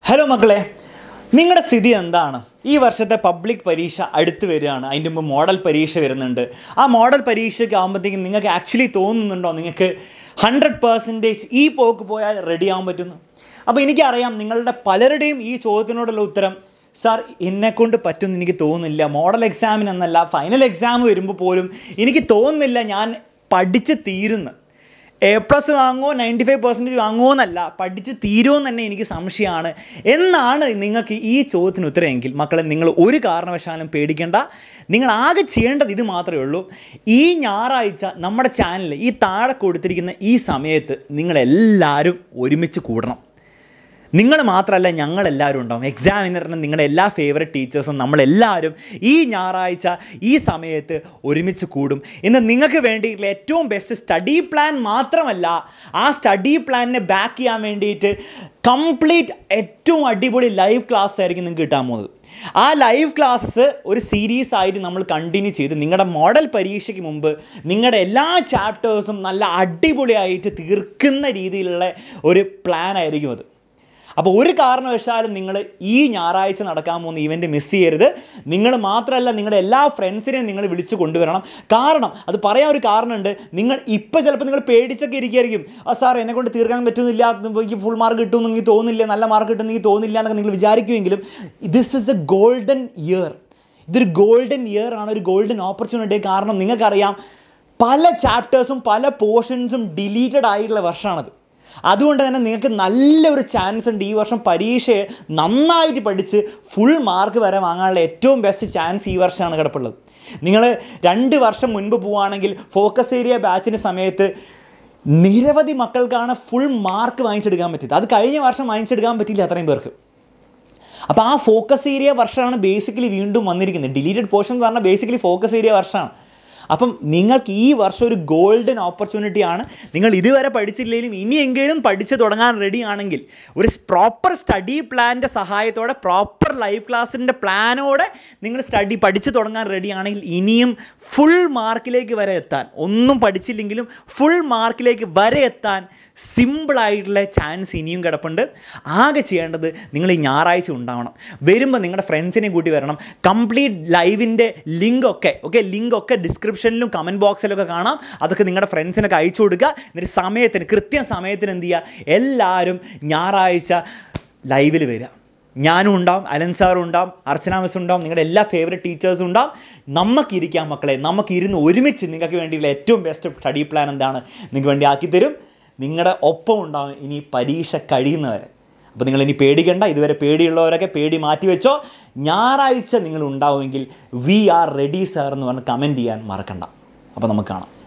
hello മക്കളെ നിങ്ങളുടെ സ്ഥിതി എന്താണ് ഈ വർഷത്തെ പബ്ലിക് പരീക്ഷ അടുത്ത് വരികയാണ് അതിൻ്റെ മുമ്പ് മോഡൽ പരീക്ഷ വരുന്നുണ്ട് ആ മോഡൽ പരീക്ഷയ്ക്ക് ആകുമ്പോഴത്തേക്കും നിങ്ങൾക്ക് ആക്ച്വലി തോന്നുന്നുണ്ടോ നിങ്ങൾക്ക് ഹൺഡ്രഡ് പേഴ്സൻറ്റേജ് ഈ പോക്ക് പോയാൽ റെഡി ആവാൻ പറ്റുന്നു അപ്പോൾ എനിക്കറിയാം നിങ്ങളുടെ പലരുടെയും ഈ ചോദ്യത്തിനോടുള്ള ഉത്തരം സാർ എന്നെക്കൊണ്ട് പറ്റുമെന്ന് എനിക്ക് തോന്നുന്നില്ല മോഡൽ എക്സാമിനെന്നല്ല ഫൈനൽ എക്സാം വരുമ്പോൾ പോലും എനിക്ക് തോന്നുന്നില്ല ഞാൻ പഠിച്ച് തീരുന്നു എ പ്ലസ് വാങ്ങുമോ നയൻറ്റി ഫൈവ് പെർസെൻറ്റേജ് വാങ്ങുമോ എന്നല്ല പഠിച്ച് തീരുമോ തന്നെ എനിക്ക് സംശയമാണ് എന്നാണ് നിങ്ങൾക്ക് ഈ ചോദ്യത്തിന് ഉത്തരമെങ്കിൽ മക്കളെ നിങ്ങൾ ഒരു കാരണവശാലും പേടിക്കേണ്ട നിങ്ങൾ ആകെ ചെയ്യേണ്ടത് ഇത് മാത്രമേ ഉള്ളൂ ഈ ഞായറാഴ്ച നമ്മുടെ ചാനലിൽ ഈ താഴെ കൊടുത്തിരിക്കുന്ന ഈ സമയത്ത് നിങ്ങളെല്ലാവരും ഒരുമിച്ച് കൂടണം നിങ്ങൾ മാത്രമല്ല ഞങ്ങളെല്ലാവരും ഉണ്ടാവും എക്സാമിനറിന് നിങ്ങളുടെ എല്ലാ ഫേവററ്റ് ടീച്ചേഴ്സും നമ്മളെല്ലാവരും ഈ ഞായറാഴ്ച ഈ സമയത്ത് ഒരുമിച്ച് കൂടും ഇന്ന് നിങ്ങൾക്ക് വേണ്ടിയിട്ടുള്ള ഏറ്റവും ബെസ്റ്റ് സ്റ്റഡി പ്ലാൻ മാത്രമല്ല ആ സ്റ്റഡി പ്ലാനിനെ ബാക്ക് ചെയ്യാൻ വേണ്ടിയിട്ട് കംപ്ലീറ്റ് ഏറ്റവും അടിപൊളി ലൈവ് ക്ലാസ് ആയിരിക്കും നിങ്ങൾക്ക് കിട്ടാൻ പോകുന്നത് ആ ലൈവ് ക്ലാസ് ഒരു സീരീസ് ആയിട്ട് നമ്മൾ കണ്ടിന്യൂ ചെയ്ത് നിങ്ങളുടെ മോഡൽ പരീക്ഷയ്ക്ക് മുമ്പ് നിങ്ങളുടെ എല്ലാ ചാപ്റ്റേഴ്സും നല്ല അടിപൊളിയായിട്ട് തീർക്കുന്ന രീതിയിലുള്ള ഒരു പ്ലാൻ ആയിരിക്കും അത് അപ്പോൾ ഒരു കാരണവശാലും നിങ്ങൾ ഈ ഞായറാഴ്ച നടക്കാൻ പോകുന്ന ഇവൻറ്റ് മിസ് ചെയ്യരുത് നിങ്ങൾ മാത്രമല്ല നിങ്ങളുടെ എല്ലാ ഫ്രണ്ട്സിനെയും നിങ്ങൾ വിളിച്ച് കൊണ്ടുവരണം കാരണം അത് പറയാൻ ഒരു കാരണമുണ്ട് നിങ്ങൾ ഇപ്പോൾ ചിലപ്പോൾ നിങ്ങൾ പേടിച്ചൊക്കെ ഇരിക്കുകയായിരിക്കും ആ സാർ എന്നെ കൊണ്ട് തീർക്കാൻ പറ്റുന്നില്ല എനിക്ക് ഫുൾ മാർക്ക് കിട്ടുമെന്ന് എനിക്ക് തോന്നുന്നില്ല നല്ല മാർക്ക് കിട്ടുമെന്ന് എനിക്ക് തോന്നുന്നില്ല എന്നൊക്കെ നിങ്ങൾ വിചാരിക്കുമെങ്കിലും this is a golden year ഇതൊരു ഗോൾഡൻ ഇയർ ആണ് ഒരു ഗോൾഡൻ ഓപ്പർച്യൂണിറ്റി കാരണം നിങ്ങൾക്കറിയാം പല ചാപ്റ്റേഴ്സും പല പോർഷൻസും ഡിലീറ്റഡ് ആയിട്ടുള്ള വർഷമാണത് അതുകൊണ്ട് തന്നെ നിങ്ങൾക്ക് നല്ലൊരു ചാൻസ് ഉണ്ട് ഈ വർഷം പരീക്ഷയെ നന്നായിട്ട് പഠിച്ച് ഫുൾ മാർക്ക് വരെ വാങ്ങാനുള്ള ഏറ്റവും ബെസ്റ്റ് ചാൻസ് ഈ വർഷമാണ് കിടപ്പുള്ളത് നിങ്ങൾ രണ്ട് വർഷം മുൻപ് പോവുകയാണെങ്കിൽ ഫോക്കസ് ഏരിയ ബാച്ചിൻ്റെ സമയത്ത് നിരവധി മക്കൾക്കാണ് ഫുൾ മാർക്ക് വാങ്ങിച്ചെടുക്കാൻ പറ്റിയത് അത് കഴിഞ്ഞ വർഷം വാങ്ങിച്ചെടുക്കാൻ പറ്റില്ല അത്രയും പേർക്ക് അപ്പോൾ ആ ഫോക്കസ് ഏരിയ വർഷമാണ് ബേസിക്കലി വീണ്ടും വന്നിരിക്കുന്നത് ഡിലീറ്റഡ് പോർഷൻ എന്ന് പറഞ്ഞാൽ ബേസിക്കലി ഫോക്കസ് ഏരിയ വർഷമാണ് അപ്പം നിങ്ങൾക്ക് ഈ വർഷം ഒരു ഗോൾഡൻ ഓപ്പർച്യൂണിറ്റി ആണ് നിങ്ങൾ ഇതുവരെ പഠിച്ചില്ലെങ്കിലും ഇനിയെങ്കിലും പഠിച്ചു തുടങ്ങാൻ റെഡി ആണെങ്കിൽ ഒരു പ്രോപ്പർ സ്റ്റഡി പ്ലാനിൻ്റെ സഹായത്തോടെ പ്രോപ്പർ ലൈഫ് ക്ലാസ്സിൻ്റെ പ്ലാനോടെ നിങ്ങൾ സ്റ്റഡി പഠിച്ചു തുടങ്ങാൻ റെഡി ആണെങ്കിൽ ഇനിയും ഫുൾ മാർക്കിലേക്ക് വരെ എത്താൻ ഒന്നും പഠിച്ചില്ലെങ്കിലും ഫുൾ മാർക്കിലേക്ക് വരെ എത്താൻ സിമ്പിളായിട്ടുള്ള ചാൻസ് ഇനിയും കിടപ്പുണ്ട് ആകെ ചെയ്യേണ്ടത് നിങ്ങൾ ഈ ഞായറാഴ്ച ഉണ്ടാവണം വരുമ്പോൾ നിങ്ങളുടെ ഫ്രണ്ട്സിനെ കൂട്ടി വരണം കംപ്ലീറ്റ് ലൈവിൻ്റെ ലിങ്ക് ഒക്കെ ഓക്കെ ലിങ്ക് ഒക്കെ ഡിസ്ക്രിപ്ഷനിലും കമൻറ്റ് ബോക്സിലൊക്കെ കാണാം അതൊക്കെ നിങ്ങളുടെ ഫ്രണ്ട്സിനൊക്കെ അയച്ചു കൊടുക്കുക എന്നിട്ട് സമയത്തിന് കൃത്യം സമയത്തിന് എന്ത് ചെയ്യുക എല്ലാവരും ഞായറാഴ്ച ലൈവിൽ വരിക ഞാനും ഉണ്ടാവും അലൻ സാറും ഉണ്ടാവും അർച്ചന മിസ് ഉണ്ടാവും നിങ്ങളുടെ എല്ലാ ഫേവറേറ്റ് ടീച്ചേഴ്സും ഉണ്ടാവും നമുക്കിരിക്കാം മക്കളെ നമുക്കിരുന്ന് ഒരുമിച്ച് നിങ്ങൾക്ക് വേണ്ടിയുള്ള ഏറ്റവും ബെസ്റ്റ് സ്റ്റഡി പ്ലാൻ എന്താണ് നിങ്ങൾക്ക് വേണ്ടി ആക്കി തരും നിങ്ങളുടെ ഒപ്പം ഉണ്ടാവും ഇനി പരീക്ഷ കഴിയുന്നവരെ അപ്പോൾ നിങ്ങൾ ഇനി പേടിക്കേണ്ട ഇതുവരെ പേടിയുള്ളവരൊക്കെ പേടി മാറ്റി വെച്ചോ ഞായറാഴ്ച നിങ്ങൾ ഉണ്ടാവുമെങ്കിൽ വി ആർ റെഡി സാർ എന്ന് പറഞ്ഞ് കമൻറ്റ് ചെയ്യാൻ മറക്കണ്ട അപ്പോൾ നമുക്ക് കാണാം